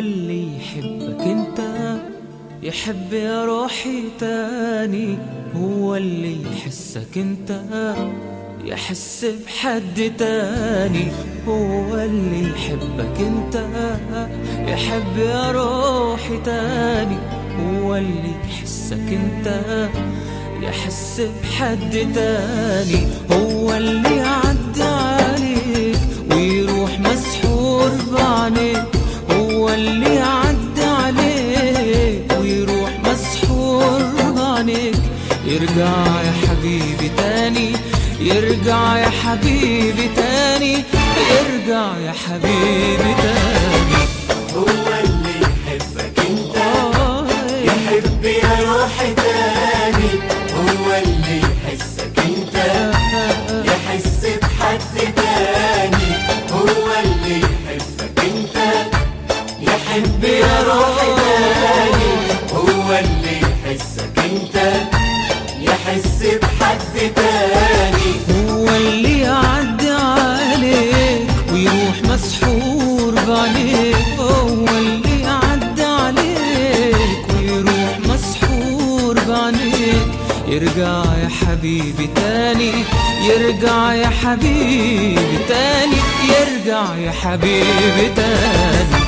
اللي يحبك انت يحب يا روحي تاني هو اللي يحسك انت يحس بحد تاني هو اللي يحبك انت يحب يا روحي تاني هو اللي يحسك انت يحس بحد تاني هو اللي يعدي عليك ويروح مسحور بعينيك هو اللي يعدي عليك ويروح مسحور بعينيك يرجع يا حبيبي تاني يرجع يا حبيبي تاني يرجع يا حبيبي تاني هو اللي يحبك انت آه يحب يا روحي تاني هو اللي يحسك انت يحس بحد تاني هو اللي يحبك انت يحب يا روحي تاني هو اللي يحسك انت يحس بحد تاني هو اللي يعدي عليك ويروح مسحور بعينيك هو اللي يعدي عليك ويروح مسحور بعينيك يرجع يا حبيبي تاني يرجع يا حبيبي تاني يرجع يا حبيبي تاني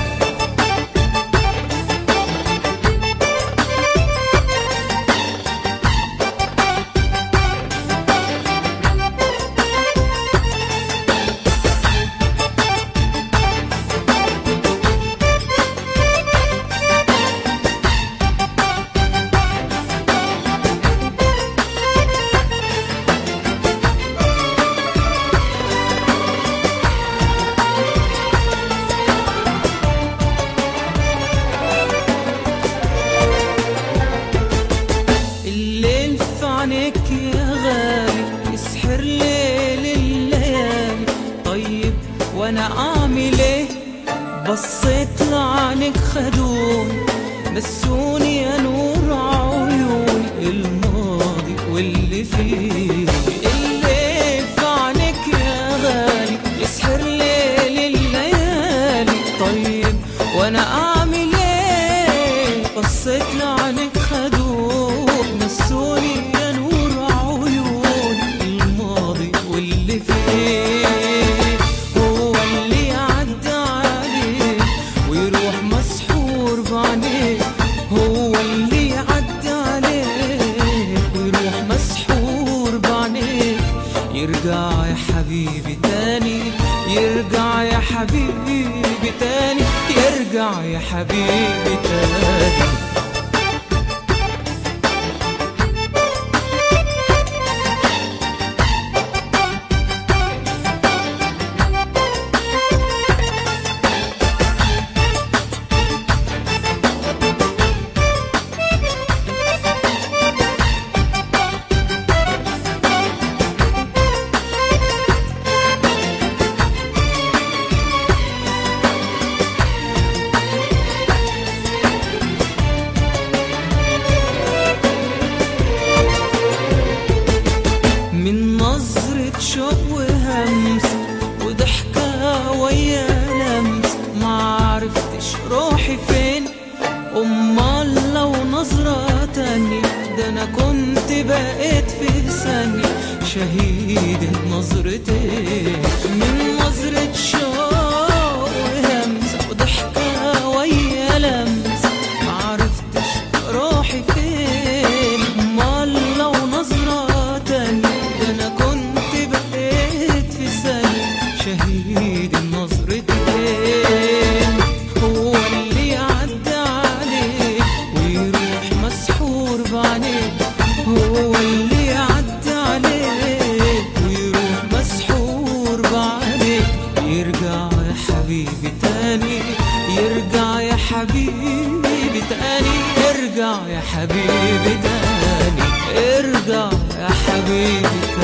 الليل في عينيك يا غالي يسحر ليل الليالي طيب وانا اعمل ايه بصيت لعينك خدوني مسوني يا نور عيوني الماضي واللي فيه الليل في عينيك يا غالي يسحر ليل الليالي طيب وانا اعمل ايه بصيت لعينك خدوك مسوني يا نور عيوني الماضي واللي فيه هو اللي يعدي عليك ويروح مسحور بعينيك هو اللي يعدي عليك ويروح مسحور بعينيك يرجع يا حبيبي تاني يرجع يا حبيبي تاني يرجع يا حبيبي تاني من نظرة شوق وهمس وضحكة ويا لمس ما عرفتش روحي فين أمال لو نظرة تانية ده أنا كنت بقيت في ثانية شهيد النظرتين من نظرة شوق وهمس وضحكة ويا لمس ما عرفتش روحي فين أمال لو نظرة تانية ده أنا كنت بقيت في ثانية شهيد النظرتين هو اللي يعدي عليك ويروح مسحور بعينيك هو اللي يعدي عليك ويروح مسحور بعينيك يرجع يا حبيبي تاني يرجع يا حبيبي تاني ارجع يا حبيبي تاني ارجع يا حبيبي